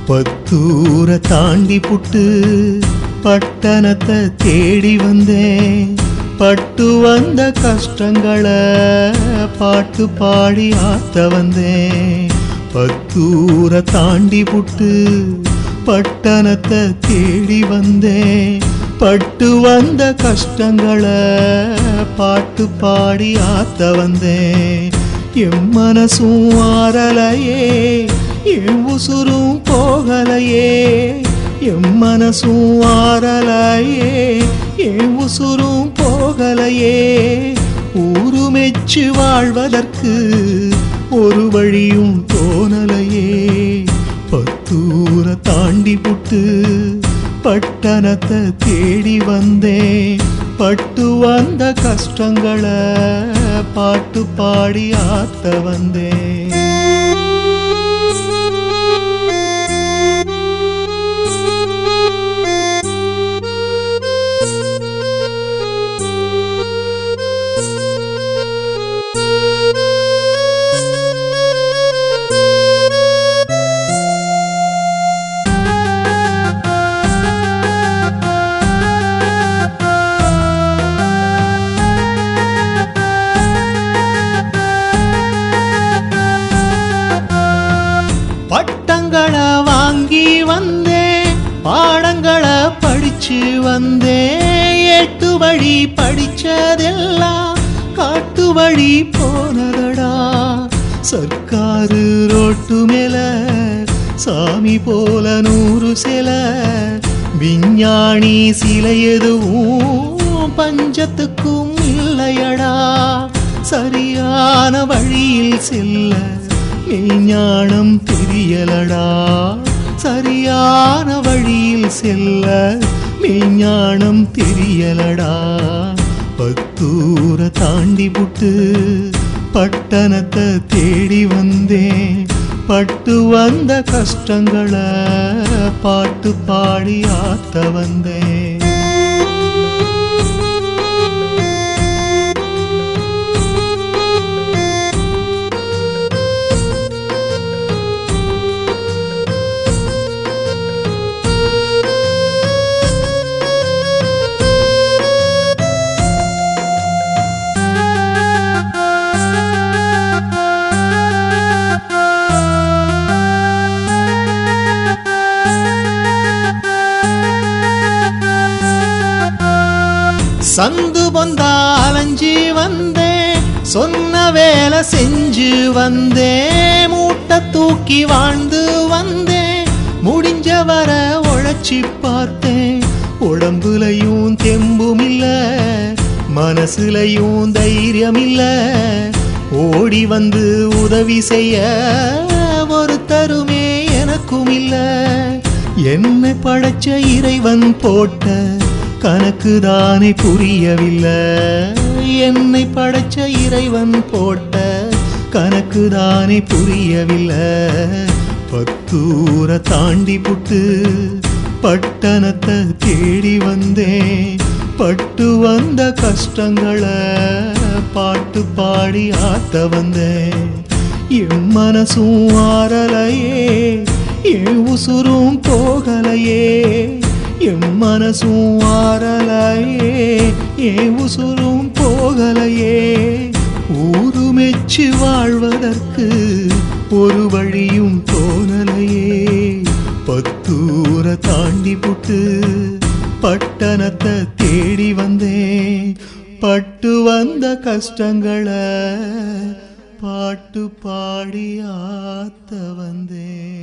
பத்தூர தாண்டி புட்டு பட்டணத்தை தேடி வந்தேன் பட்டு வந்த கஷ்டங்களை பாட்டு பாடி ஆத்த வந்தேன் பத்தூர தாண்டி புட்டு பட்டணத்தை தேடி வந்தேன் பட்டு வந்த கஷ்டங்களை பாட்டு பாடி ஆத்த வந்தேன் என் மனசும் ஆறலையே என் உசுரும் போகலையே என் மனசும் ஆறலையே என் உசுரும் போகலையே ஊரு மெச்சு வாழ்வதற்கு ஒரு வழியும் தோணலையே பத்தூர தாண்டி புட்டு பட்டணத்தை தேடி வந்தேன் பட்டு வந்த கஷ்டங்களை பாட்டு பாடி ஆத்த வந்தேன் பட்டங்களை வாங்கி வந்தேன் பாடங்களை படிச்சு வந்தேன் எட்டு வழி படிச்சதெல்லாம் காட்டு வழி போனதடா சர்க்காரு ரோட்டு மேல சாமி போல நூறு சில விஞ்ஞானி சிலை எதுவும் பஞ்சத்துக்கும் இல்லையடா சரியான வழியில் செல்ல மெய்ஞானம் தெரியலடா சரியான வழியில் செல்ல மெய்ஞானம் தெரியலடா பத்தூர தாண்டி புட்டு பட்டணத்தை தேடி வந்தேன் பட்டு வந்த கஷ்டங்களை பாட்டு பாடி ஆத்த வந்தேன் சந்து பொந்தா அலைஞ்சி வந்தேன் சொன்ன வேலை செஞ்சு வந்தேன் மூட்டை தூக்கி வாழ்ந்து வந்தேன் முடிஞ்ச வர உழைச்சி பார்த்தேன் உடம்புலையும் தெம்பும் இல்ல மனசுலையும் தைரியம் இல்ல ஓடி வந்து உதவி செய்ய ஒரு தருமே எனக்கும் இல்ல என்னை படைச்ச இறைவன் போட்ட கணக்கு தானே புரியவில்லை என்னை படைச்ச இறைவன் போட்ட கணக்கு தானே புரியவில்லை பத்தூர தாண்டி புட்டு பட்டணத்தை தேடி வந்தேன் பட்டு வந்த கஷ்டங்களை பாட்டு பாடி ஆத்த வந்தேன் என் மனசும் ஆறலையே என் உசுரும் போகலையே என் மனசும் ஆறலையே என் உசுரும் போகலையே ஊரு மெச்சு வாழ்வதற்கு ஒரு வழியும் தோணலையே பத்தூர தாண்டி புட்டு பட்டணத்தை தேடி வந்தேன் பட்டு வந்த கஷ்டங்களை பாட்டு பாடி ஆத்த வந்தேன்